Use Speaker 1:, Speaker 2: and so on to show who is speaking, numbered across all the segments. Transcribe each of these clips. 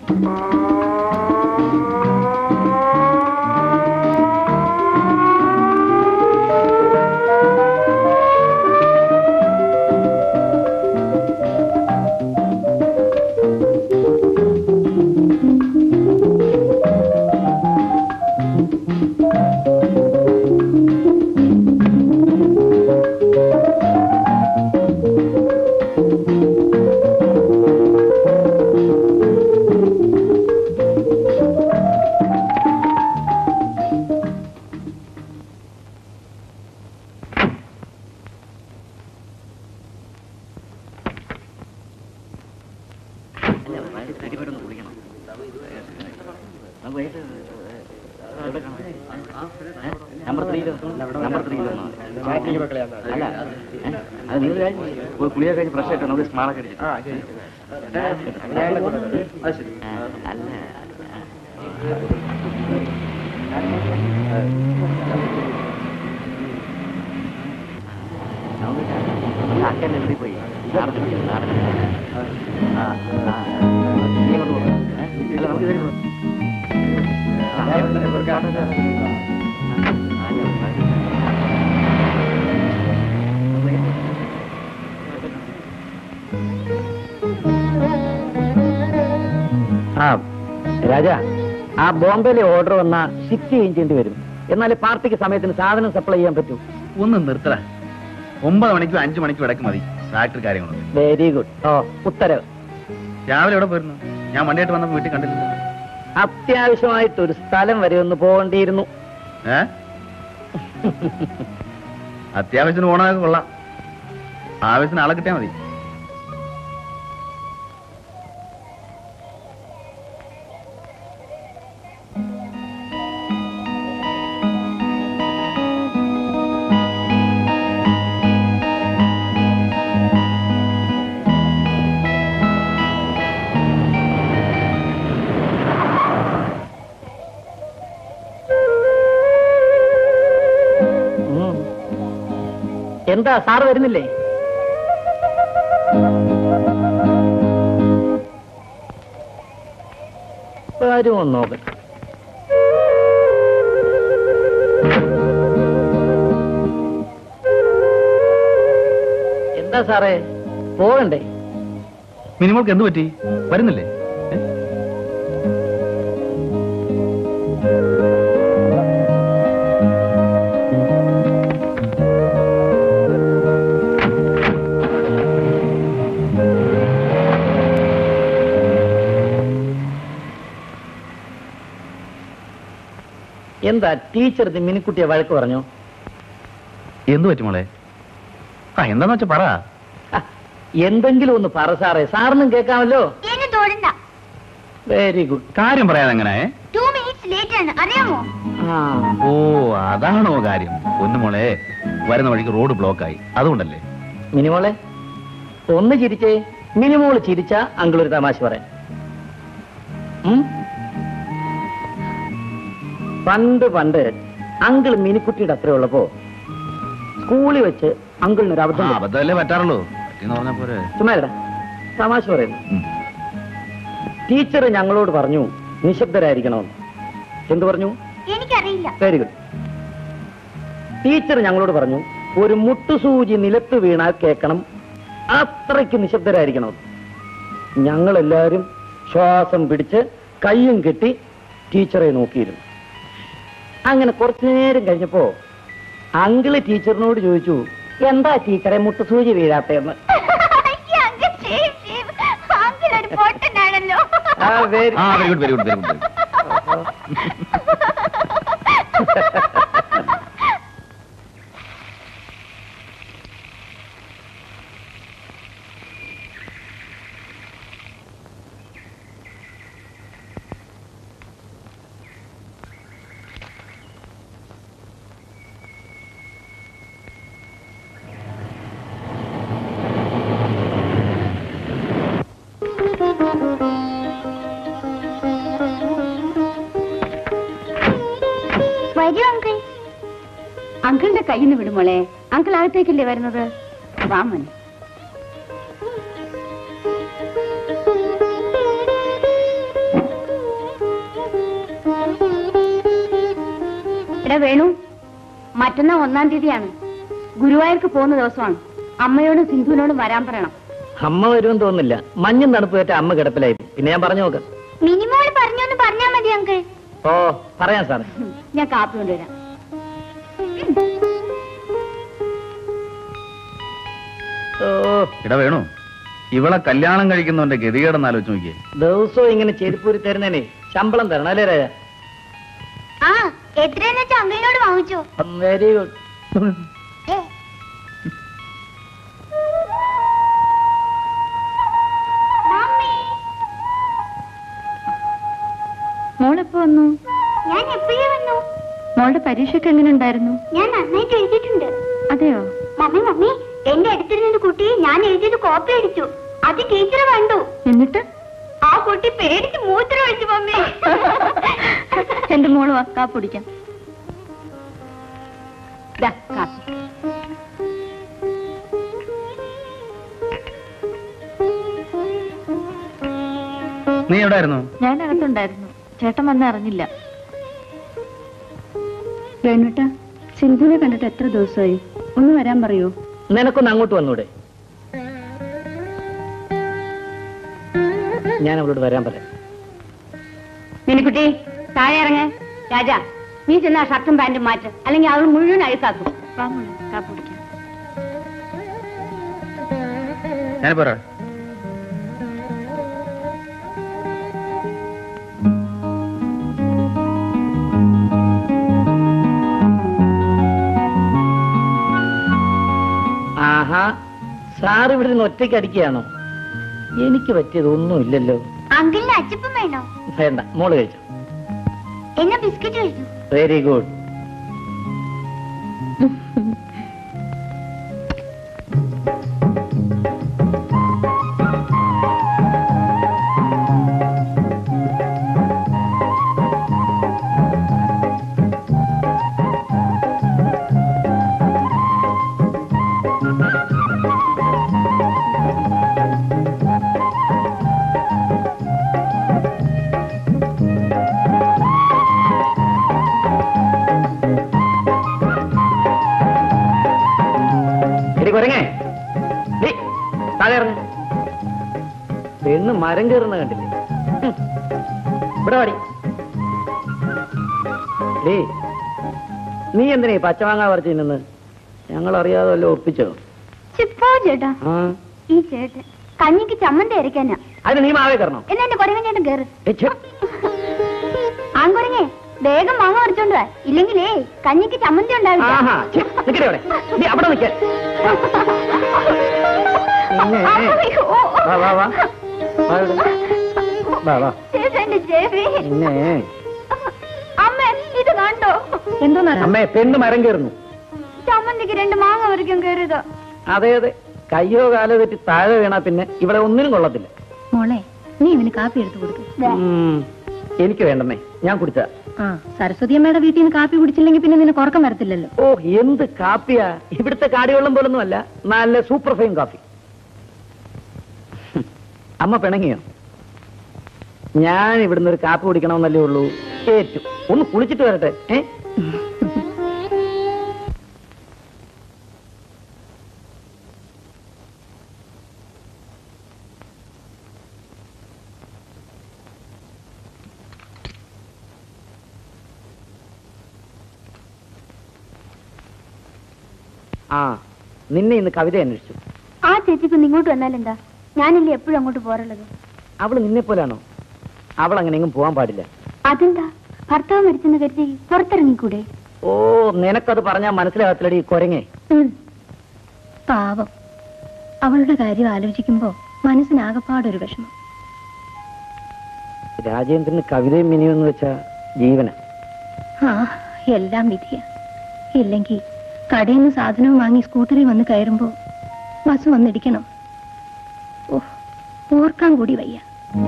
Speaker 1: Number ത്രീയിൽ number ത്രീയിൽ അല്ല ഏ? അത് നിങ്ങൾ കഴിഞ്ഞ് ഒരു കുളിയൊക്കെ കഴിഞ്ഞ് ഫ്രഷ് ആയിട്ട് നമുക്ക് സ്മാളൊക്കെ അടിച്ചിട്ട് ആ, അല്ല അക്കൻ എവിടെ പോയി നാടൻ പിടിക്കണം, നാടൻ ആ, ആ. നീ അങ്ങോട്ട് പോ. ഏ? അല്ല നമുക്ക് ഇതിൽ പോ. ആ, ആ, ആ രാജ ആ ബോംബെയിലെ ഓർഡർ വന്ന ഷിഫ്റ്റ് ചെയ്യേണ്ടി വരും എന്നാലേ പാർട്ടിക്ക് സമയത്തിന് സാധനം സപ്ലൈ ചെയ്യാൻ പറ്റൂ
Speaker 2: ഒന്ന് നിർത്തട ഒമ്പത് മണിക്കും അഞ്ചു മണിക്കും ഇടയ്ക്ക് മതി ഫാക്ടറി കാര്യങ്ങളുണ്ട്
Speaker 1: വെരി ഗുഡ് ഓ ഉത്തരവ്
Speaker 2: രാവിലെ എവിടെ പോയിരുന്നു ഞാൻ വണ്ടിയായിട്ട് വന്നപ്പോൾ വീട്ടിൽ കണ്ടില്ല
Speaker 1: അത്യാവശ്യമായിട്ട് ഒരു സ്ഥലം വരെ ഒന്ന് പോകേണ്ടിയിരുന്നു
Speaker 2: ഏ അത്യാവശ്യത്തിന് ഓണമൊക്കെ കൊള്ളാം ആവശ്യത്തിന് ആളെ കിട്ടിയാൽ മതി
Speaker 1: ഉം. എന്താ സാറ് വരുന്നില്ലേ വരുമോ നോക്കട്ടെ എന്താ സാറേ പോകണ്ടേ
Speaker 2: മിനിമോൾക്ക് എന്ത് പറ്റി വരുന്നില്ലേ ഏ?
Speaker 1: എന്താ ടീച്ചർ ഇത് മിനിക്കുട്ടിയെ വഴക്ക് പറഞ്ഞു
Speaker 2: എന്ത് പറ്റി മോളെ ആ എന്താന്ന് വെച്ചാ പറ
Speaker 1: ഹ, എന്തെങ്കിലും ഒന്ന് പറ സാറേ സാറിനും കേൾക്കാമല്ലോ
Speaker 3: എന്നെ തൊടണ്ട
Speaker 1: വെരി ഗുഡ്
Speaker 2: കാര്യം പറയാതെ എങ്ങനെ
Speaker 3: ടു മിനിറ്റ്സ് ലേറ്റ് ആണ് അറിയാമോ
Speaker 1: ആ
Speaker 2: ഓ അതാണോ കാര്യം പൊന്നു മോളെ വരുന്ന വഴിക്ക് റോഡ് ബ്ലോക്ക് ആയി അതുകൊണ്ടല്ലേ
Speaker 1: മിനിമോളെ ഒന്ന് ചിരിച്ചേ മിനിമോള് ചിരിച്ച അങ്കിൾ ഒരു തമാശ പറയാം ഉം? പണ്ട് പണ്ട് അങ്കിൾ മിനിക്കുട്ടിയുടെ അത്ര ഉള്ളപ്പോ സ്കൂളിൽ വെച്ച് അങ്കിളിനൊരു
Speaker 2: ആ,
Speaker 1: അബദ്ധം പറ്റി.
Speaker 2: അബദ്ധമല്ലേ പറ്റാറുള്ളൂ പറ്റിന്ന് പറഞ്ഞ പോരെ
Speaker 1: ചുമ്മാ ഇടാ തമാശ പറയുന്നു
Speaker 2: ഉം.
Speaker 1: ടീച്ചർ ഞങ്ങളോട് പറഞ്ഞു നിശബ്ദരായിരിക്കണമെന്ന് എന്തു പറഞ്ഞു
Speaker 3: എനിക്കറിയില്ല
Speaker 1: വെരി ഗുഡ് ടീച്ചർ ഞങ്ങളോട് പറഞ്ഞു ഒരു മുട്ടുസൂചി നിലത്ത് വീണാൽ കേൾക്കണം അത്രയ്ക്ക് നിശബ്ദരായിരിക്കണം ഞങ്ങൾ എല്ലാവരും ശ്വാസം പിടിച്ച് കയ്യും കെട്ടി ടീച്ചറെ നോക്കിയിരുന്നു അങ്ങനെ കുറച്ചു നേരം കഴിഞ്ഞപ്പോ അങ്കിള് ടീച്ചറിനോട് ചോദിച്ചു എന്താ ടീച്ചറെ മുട്ടുസൂചി വീഴാത്തതെന്ന്
Speaker 3: അയ്യോ, അങ്കിൾ shame, shame. അങ്കിൾ ഒരു പൊട്ടനാണല്ലോ
Speaker 1: ആ, very-
Speaker 2: ആ very good very good very good
Speaker 3: വരൂ അങ്കിൾ
Speaker 4: അങ്കിളിന്റെ കയ്യിൽ നിന്ന് വിടുമോളെ അങ്കിൾ അകത്തേക്കല്ലേ വരുന്നത് വാമൻ എടാ വേണു മറ്റന്നാ ഒന്നാം തീയതിയാണ് ഗുരുവായൂർക്ക് പോകുന്ന ദിവസമാണ് അമ്മയോടും സിന്ധുവിനോടും വരാൻ പറയണം
Speaker 1: അമ്മ വരുമെന്ന് തോന്നുന്നില്ല മഞ്ഞും തണുപ്പ് പറ്റ അമ്മ കിടപ്പിലായി പിന്നെ ഞാൻ പറഞ്ഞു നോക്കാം
Speaker 3: മിനിമോള് പറഞ്ഞോന്ന് പറഞ്ഞാ മതി അങ്കിൾ
Speaker 1: ഓ പറയാം സാറേ
Speaker 4: ഉം, ഞാൻ കാപ്പി കൊണ്ടുവരാം
Speaker 1: ഓ
Speaker 2: ഇടാ വേണു ഇവളെ കല്യാണം കഴിക്കുന്നവന്റെ ഗതികേടെന്ന് ആലോചിച്ച് നോക്കിയേ
Speaker 1: ദിവസവും ഇങ്ങനെ ചെരുപ്പൂരി തരുന്നേനെ ശമ്പളം തരണം അല്ലേ രാജ
Speaker 3: ആ എത്രയെന്ന് വെച്ചാ അങ്കിളിനോട് വാങ്ങിച്ചോ
Speaker 1: വെരി ഗുഡ്
Speaker 3: ഏ, മമ്മി,
Speaker 4: മോളെപ്പോ വന്നു
Speaker 3: ഞാൻ എപ്പോഴേ വന്നു
Speaker 4: മോളുടെ പരീക്ഷയ്ക്ക് എങ്ങനെ ഉണ്ടായിരുന്നു
Speaker 3: ഞാൻ നന്നായിട്ട് എഴുതിയിട്ടുണ്ട്
Speaker 4: അതെയോ
Speaker 3: മമ്മി മമ്മി എന്റെ അടുത്തിരുന്നൊരു കുട്ടി ഞാൻ എഴുതിയത് കോപ്പി അടിച്ചു അത് ടീച്ചർ കണ്ടു
Speaker 4: എന്നിട്ട്
Speaker 3: ആ കുട്ടി പേടിച്ച് മൂത്രം ഒഴിച്ചു മമ്മി
Speaker 4: എന്റെ മോള് വാ, കാപ്പി കുടിക്കാം ദാ, കാപ്പി
Speaker 2: നീ എവിടായിരുന്നു
Speaker 4: ഞാൻ അകത്തുണ്ടായിരുന്നു ചേട്ടൻ വന്ന് അറിഞ്ഞില്ല വേണുട്ട സിന്ധുവിനെ കണ്ടിട്ട് എത്ര ദിവസമായി ഒന്ന് വരാൻ പറയൂ
Speaker 1: നിനക്കൊന്ന് അങ്ങോട്ട് വന്നൂടെ ഞാൻ അവളോട് വരാൻ പറയാം
Speaker 4: മിനിക്കുട്ടി താഴെ ഇറങ്ങ രാജ നീ ചെന്നാ ഷർട്ടും പാന്റും മാറ്റ് അല്ലെങ്കിൽ അവൾ മുഴുവൻ അഴുക്കാക്കും വാ മോളെ, കാപ്പി കുടിക്കാം
Speaker 2: ഞാനിപ്പോ വരാം.
Speaker 1: ആഹാ സാർ ഇവിടെ നിന്ന് ഒറ്റയ്ക്ക് അടിക്കുകയാണോ എനിക്ക് പറ്റിയത് ഒന്നുമില്ലല്ലോ
Speaker 3: അങ്കിളിന് അച്ചപ്പം വേണോ
Speaker 1: വേണ്ട മോള് കഴിച്ചു
Speaker 3: എന്നാ ബിസ്ക്കറ്റ് കഴിച്ചു
Speaker 1: വെരി ഗുഡ് എടി കുരങ്ങേ നീ താഴെ ഇറങ്ങ് പെണ്ണ് മരം കയറുന്ന കണ്ടില്ലേ ഹും. ഇവിടെ വാടി ഡേ നീ എന്തിനാ ഈ പച്ചമാങ്ങ പറിച്ചു നിന്ന് ഞങ്ങൾ അറിയാതെ വല്ല ഒപ്പിച്ചോ
Speaker 3: ചിപ്പോ ചേട്ടാ
Speaker 1: ആ
Speaker 3: ഈ ചേട്ടൻ കഞ്ഞിക്ക് ചമ്മന്തി അരയ്ക്കാനാ
Speaker 1: അതിന് നീ മാവേ കയറണോ
Speaker 3: എന്നാ എന്റെ കുരങ്ങൻ ചേട്ടൻ കേറ്
Speaker 1: ഏ, ഛെ.
Speaker 3: ആൺകുരങ്ങേ വേഗം മാങ്ങ പറിച്ചോണ്ട് വാ ഇല്ലെങ്കിലേ കഞ്ഞിക്ക് ചമ്മന്തി ഉണ്ടാവില്ല
Speaker 1: ആഹാ ഛെ, നിക്കട്ടെ അവിടെ നീ അവിടെ നിൽക്ക പിന്നെ
Speaker 3: അയ്യോ.
Speaker 1: വാ വാ വാ വാ ഇവിടെ. വാ വാ
Speaker 3: ചേട്ടന്റെ ചെവി
Speaker 1: പിന്നെ
Speaker 3: അമ്മ ഇത് കണ്ടോ
Speaker 4: എന്തോന്നാ
Speaker 1: അമ്മേ പെണ്ണ് മരം കയറുന്നു
Speaker 3: ചമ്മന്തിക്ക് രണ്ട് മാങ്ങ പറിക്കാൻ കയറിയതോ
Speaker 1: അതെ അതെ കയ്യോ കാലോ തെറ്റി താഴെ വീണാ പിന്നെ ഇവിടെ ഒന്നിനും കൊള്ളത്തില്ല
Speaker 4: മോളെ നീ ഇവന് കാപ്പി എടുത്തു കൊടുക്കും
Speaker 1: ഉം, എനിക്ക് വേണ്ടമ്മേ ഞാൻ കുടിച്ച
Speaker 4: ആ സരസ്വതി അമ്മയുടെ വീട്ടിൽ നിന്ന് കാപ്പി കുടിച്ചില്ലെങ്കിൽ പിന്നെ നിനക്ക് ഉറക്കം വരത്തില്ലല്ലോ
Speaker 1: ഓ എന്ത് കാപ്പിയാ ഇവിടുത്തെ കാടിവെള്ളം പോലൊന്നും അല്ല നല്ല സൂപ്പർ ഫൈൻ കാപ്പി ഹും, അമ്മ പിണങ്ങിയോ ഞാൻ ഇവിടുന്ന് ഒരു കാപ്പി കുടിക്കണമെന്നല്ലേ ഉള്ളൂ ഏറ്റു ഒന്ന് കുളിച്ചിട്ട് വരട്ടെ ഏ ആ നിന്നെ ഇന്ന് കവിത അന്വേഷിച്ചു
Speaker 3: ആ ചേച്ചിക്ക് ഇങ്ങോട്ട് വന്നാലെന്താ ഞാനില്ലേ എപ്പോഴും അങ്ങോട്ട് പോറുള്ളത്
Speaker 1: അവള് നിന്നെ പോലാണോ അവൾ അങ്ങനെയെങ്കിലും പോവാൻ പാടില്ല
Speaker 3: അതെന്താ ഭർത്താവ് മരിച്ചെന്ന് കരുതി പുറത്തിറങ്ങിക്കൂടെ
Speaker 1: ഓ നിനക്കത് പറഞ്ഞാൽ മനസ്സിലാകത്തില്ലടി കൊരങ്ങേ
Speaker 4: പാവം അവളുടെ കാര്യം ആലോചിക്കുമ്പോ മനസ്സിനാകപ്പാടൊരു വിഷമം
Speaker 1: രാജേന്ദ്രന് കവിതയും മിനിയും എന്ന് വെച്ചാ ജീവന
Speaker 4: ആ എല്ലാം വിധിയ ഇല്ലെങ്കിൽ കടയിൽ നിന്ന് സാധനവും വാങ്ങി സ്കൂട്ടറിൽ വന്ന് കയറുമ്പോ ബസ് വന്നിടിക്കണം ഓ ഓർക്കാൻ കൂടി വയ്യ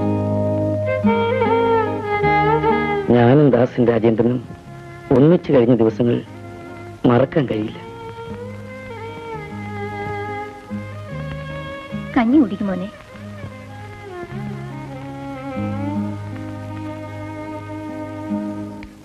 Speaker 1: ഞാനും ദാസും രാജേന്ദ്രനും ഒന്നിച്ചു കഴിഞ്ഞ ദിവസങ്ങൾ മറക്കാൻ കഴിയില്ല
Speaker 4: കഞ്ഞി കുടിക്കും മോനെ